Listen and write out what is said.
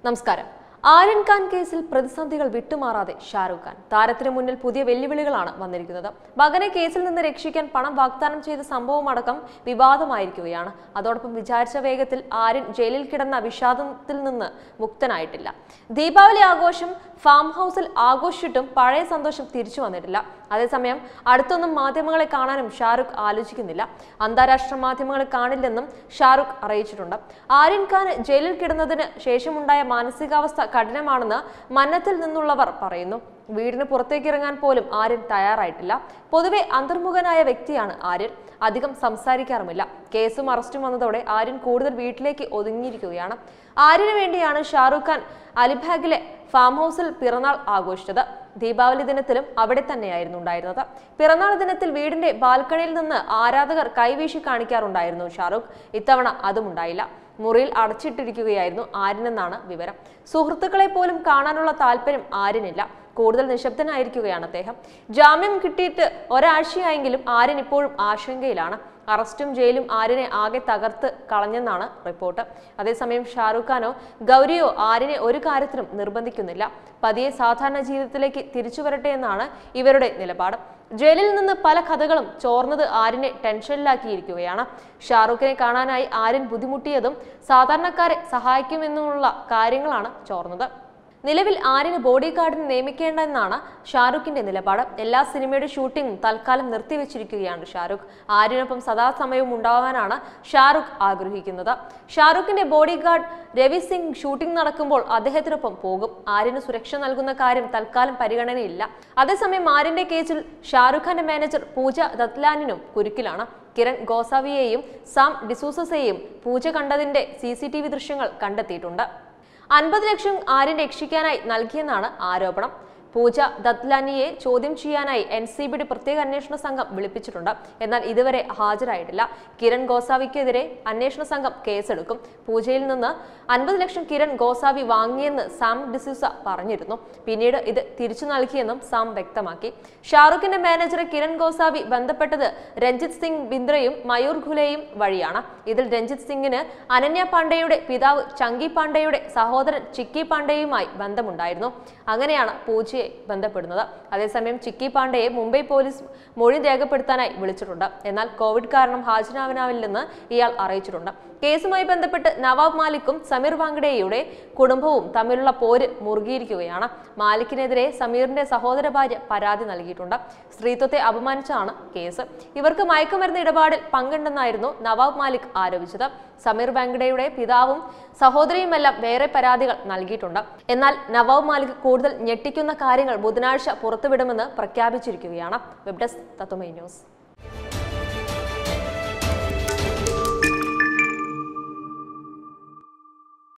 നമസ്കാരം ആര്യൻ ഖാൻ കേസിൽ പ്രതിസന്ധികൾ വിട്ടുമാറാതെ ഷാരൂഖ് ഖാൻ താരത്തിന് മുന്നിൽ പുതിയ വെല്ലുവിളികളാണ് വന്നിരിക്കുന്നത് മകനെ കേസിൽ നിന്ന് രക്ഷിക്കാൻ പണം വാഗ്ദാനം ചെയ്ത സംഭവമടക്കം വിവാദമായിരിക്കുകയാണ് അതോടൊപ്പം വിചാരിച്ച വേഗത്തിൽ ആര്യൻ ജയിലിൽ കിടന്ന വിഷാദത്തിൽ നിന്ന് മുക്തനായിട്ടില്ല ദീപാവലി ആഘോഷം ഫാം ഹൗസിൽ ആഘോഷിച്ചിട്ടും പഴയ സന്തോഷം തിരിച്ചു വന്നിട്ടില്ല അതേസമയം അടുത്തൊന്നും മാധ്യമങ്ങളെ കാണാനും ഷാറുഖ് ആലോചിക്കുന്നില്ല അന്താരാഷ്ട്ര മാധ്യമങ്ങളെ കാണില്ലെന്നും ഷാറുഖ് അറിയിച്ചിട്ടുണ്ട് ആര്യൻ ഖാൻ ജയിലിൽ കിടന്നതിന് ശേഷമുണ്ടായ മാനസികാവസ്ഥ കഠിനമാണെന്ന് മന്നത്തിൽ നിന്നുള്ളവർ പറയുന്നു വീടിന് പുറത്തേക്ക് ഇറങ്ങാൻ പോലും ആര്യൻ തയ്യാറായിട്ടില്ല പൊതുവെ അന്തർമുഖനായ വ്യക്തിയാണ് ആര്യൻ അധികം സംസാരിക്കാറുമില്ല കേസും അറസ്റ്റും വന്നതോടെ ആര്യൻ കൂടുതൽ വീട്ടിലേക്ക് ഒതുങ്ങിയിരിക്കുകയാണ് ആര്യന് വേണ്ടിയാണ് ഷാറൂഖ് ഖാൻ അലിബാഗിലെ ഫാം ഹൗസിൽ പിറന്നാൾ ആഘോഷിച്ചത് ദീപാവലി ദിനത്തിലും അവിടെ തന്നെയായിരുന്നു ഉണ്ടായിരുന്നത് പിറന്നാൾ ദിനത്തിൽ വീടിന്റെ ബാൽക്കണിയിൽ നിന്ന് ആരാധകർ കൈവീശി കാണിക്കാറുണ്ടായിരുന്നു ഷാറൂഖ് ഇത്തവണ അതും ഉണ്ടായില്ല മുറിയിൽ അടച്ചിട്ടിരിക്കുകയായിരുന്നു ആര്യനെന്നാണ് വിവരം സുഹൃത്തുക്കളെ പോലും കാണാനുള്ള താല്പര്യം ആര്യനില്ല കൂടുതൽ നിശബ്ദനായിരിക്കുകയാണ് അദ്ദേഹം ജാമ്യം കിട്ടിയിട്ട് ഒരാഴ്ചയായെങ്കിലും ആര്യൻ ഇപ്പോഴും ആശങ്കയിലാണ് അറസ്റ്റും ജയിലും ആര്യനെ ആകെ തകർത്ത് കളഞ്ഞെന്നാണ് റിപ്പോർട്ട് അതേസമയം ഷാറൂഖ് ഖാനോ ഗൗരിയോ ആര്യനെ ഒരു കാര്യത്തിലും നിർബന്ധിക്കുന്നില്ല പതിയെ സാധാരണ ജീവിതത്തിലേക്ക് തിരിച്ചു വരട്ടെ എന്നാണ് ഇവരുടെ നിലപാട് ജയിലിൽ നിന്ന് പല കഥകളും ചോർന്നത് ആര്യനെ ടെൻഷനിലാക്കിയിരിക്കുകയാണ് ഷാറൂഖിനെ കാണാനായി ആര്യൻ ബുദ്ധിമുട്ടിയതും സാധാരണക്കാരെ സഹായിക്കുമെന്നുള്ള കാര്യങ്ങളാണ് ചോർന്നത് നിലവിൽ ആര്യന് ബോഡി ഗാർഡിനെ നിയമിക്കേണ്ടെന്നാണ് ഷാറുഖിന്റെ നിലപാട് എല്ലാ സിനിമയുടെ ഷൂട്ടിംഗും തൽക്കാലം നിർത്തിവെച്ചിരിക്കുകയാണ് ഷാറുഖ് ആര്യനൊപ്പം സദാസമയവും ഉണ്ടാവാനാണ് ഷാറുഖ് ആഗ്രഹിക്കുന്നത് ഷാറുഖിന്റെ bodyguard Ravi Singh shooting നടക്കുമ്പോൾ അദ്ദേഹത്തിനൊപ്പം പോകും ആര്യന് സുരക്ഷ നൽകുന്ന കാര്യം തൽക്കാലം പരിഗണനയില്ല അതേസമയം ആര്യന്റെ കേസിൽ ഷാറുഖ് ഖാന്റെ മാനേജർ പൂജ ദത്ലാനിനും കുരുക്കിലാണ് കിരൺ ഗോസാവിയെയും സാം ഡിസൂസസെയും പൂജ കണ്ടതിന്റെ സി സി ടി വി ദൃശ്യങ്ങൾ കണ്ടെത്തിയിട്ടുണ്ട് അൻപത് ലക്ഷം ആര്യൻ രക്ഷിക്കാനായി നൽകിയെന്നാണ് ആരോപണം പൂജ ദത്ലാനിയെ ചോദ്യം ചെയ്യാനായി എൻ സി ബിയുടെ പ്രത്യേക അന്വേഷണ സംഘം വിളിപ്പിച്ചിട്ടുണ്ട് എന്നാൽ ഇതുവരെ ഹാജരായിട്ടില്ല കിരൺ ഗോസാവിക്കെതിരെ അന്വേഷണ സംഘം കേസെടുക്കും പൂജയിൽ നിന്ന് അൻപത് ലക്ഷം കിരൺ ഗോസാവി വാങ്ങിയെന്ന് സാം ഡിസൂസ പറഞ്ഞിരുന്നു പിന്നീട് ഇത് തിരിച്ചു നൽകിയെന്നും സാം വ്യക്തമാക്കി ഷാറുഖിന്റെ മാനേജറെ കിരൺ ഗോസാവി ബന്ധപ്പെട്ടത് രഞ്ജിത് സിംഗ് ബിന്ദ്രയും മയൂർ ഖുലയും വഴിയാണ് ഇതിൽ രഞ്ജിത് സിംഗിന് അനന്യ പാണ്ഡെയുടെ പിതാവ് ചങ്കി പാണ്ഡെയുടെ സഹോദരൻ ചിക്കി പാണ്ഡെയുമായി ബന്ധമുണ്ടായിരുന്നു അങ്ങനെയാണ് പൂജയെ ബന്ധപ്പെടുന്നത് അതേസമയം ചിക്കി പാണ്ഡെയെ മുംബൈ പോലീസ് മൊഴി രേഖപ്പെടുത്താനായി വിളിച്ചിട്ടുണ്ട് എന്നാൽ കോവിഡ് കാരണം ഹാജരാവാനാവില്ലെന്ന് ഇയാൾ അറിയിച്ചിട്ടുണ്ട് കേസുമായി ബന്ധപ്പെട്ട് നവാബ് മാലിക്കും സമീർ വാങ്കഡെയുടെ കുടുംബവും തമ്മിലുള്ള പോര് മുറുകിയിരിക്കുകയാണ് മാലിക്കിനെതിരെ സമീറിന്റെ സഹോദര ഭാര്യ പരാതി നൽകിയിട്ടുണ്ട് സ്ത്രീത്വത്തെ അപമാനിച്ചാണ് കേസ് ഇവർക്ക് മയക്കുമരുന്ന് ഇടപാടിൽ പങ്കുണ്ടെന്നായിരുന്നു നവാബ് മാലിക് ആരോപിച്ചത് സമീർ വാങ്കഡെയുടെ പിതാവും സഹോദരിയുമെല്ലാം വേറെ പരാതികൾ നൽകിയിട്ടുണ്ട് എന്നാൽ നവാബ് മാലിക് കൂടുതൽ ഞെട്ടിക്കുന്ന കാര്യങ്ങൾ ബുധനാഴ്ച പുറത്തുവിടുമെന്ന് പ്രഖ്യാപിച്ചിരിക്കുകയാണ് വെബ് ഡെസ്ക് തത്വമൈ ന്യൂസ്